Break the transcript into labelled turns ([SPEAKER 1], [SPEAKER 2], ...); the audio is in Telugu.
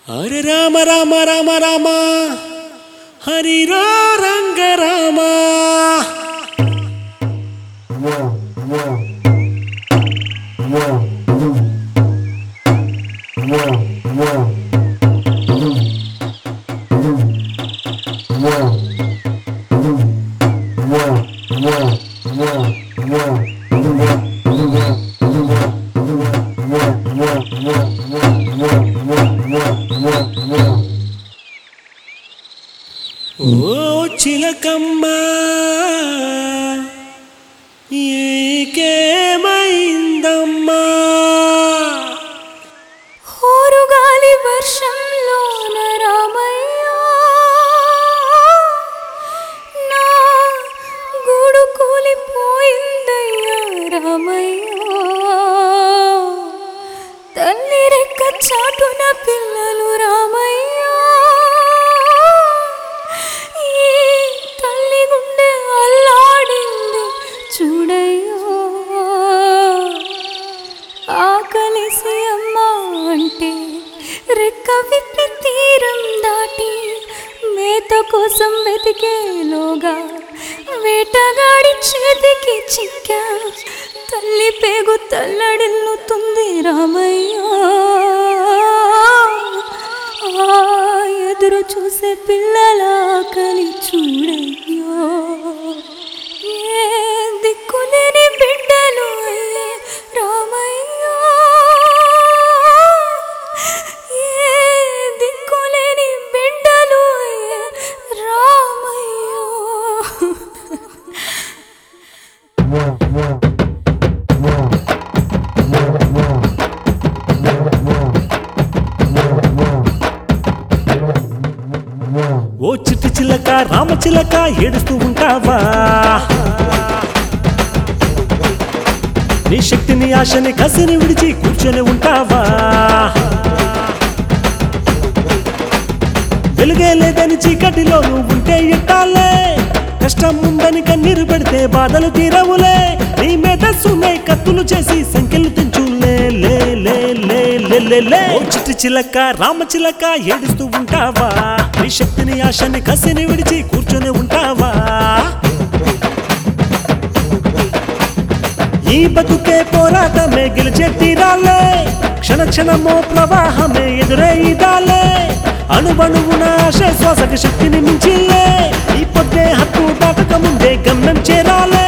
[SPEAKER 1] హరి రామ రామ రామ రామ హరి రో రంగ రామ ఓ చిలకమ్మ ఏకేమైందమ్మా
[SPEAKER 2] హోరుగాలి వర్షంలోన రామయ్య నా గూడు కూలిపోయిందయ్యా రామయ్య తల్లి రెక్క చాటున పిల్లలు రామయ్య ఈ తల్లి గుండె అల్లాడింది చూడయ్యో ఆకలిసి అమ్మ అంటే రెక్క విప్పి తీరం దాటి మేత కోసం వెతికేలోగా వేటగాడి చేతికి చిక్కా తల్లి పేగు తల్లడిల్లుతుంది రామయ్య ఆ ఎదురు చూసే పిల్లల ఆకలి చూడయ్యో ఏ దిక్కులేని బిడ్డలు అయ్యే రామయ్య ఏ దిక్కులేని బిడ్డలు అయ్యే రామయ్య
[SPEAKER 1] ఓ చిట్టి చిలక రామ చిలక ఏడుస్తూ ఉంటావా నీ శక్తిని ఆశని కసిని విడిచి కూర్చొని ఉంటావా వెలుగే లేదని చీకటిలో నువ్వు ఉంటే ఎట్టాలే కష్టం ఉందని కన్నీరు పెడితే బాధలు తీరవులే నీ మేధస్సునే కత్తులు చేసి సంఖ్యలు తెంచులే లే లే లే లే లే లే ఓ చిట్టి చిలక రామ చిలక ఏడుస్తూ ఉంటావా నీ శక్తిని ఆశని కసిని విడిచి కూర్చొని ఉంటావా ఈ బతుకే పోరాటమే గెలిచే తీరాలే క్షణ క్షణమో ప్రవాహమే ఎదురే ఇదాలే అణువణువున ఆశ శ్వాసక శక్తిని మించిలే ఈ పొద్దే హక్కు దాటక ముందే గమ్యం చేరాలే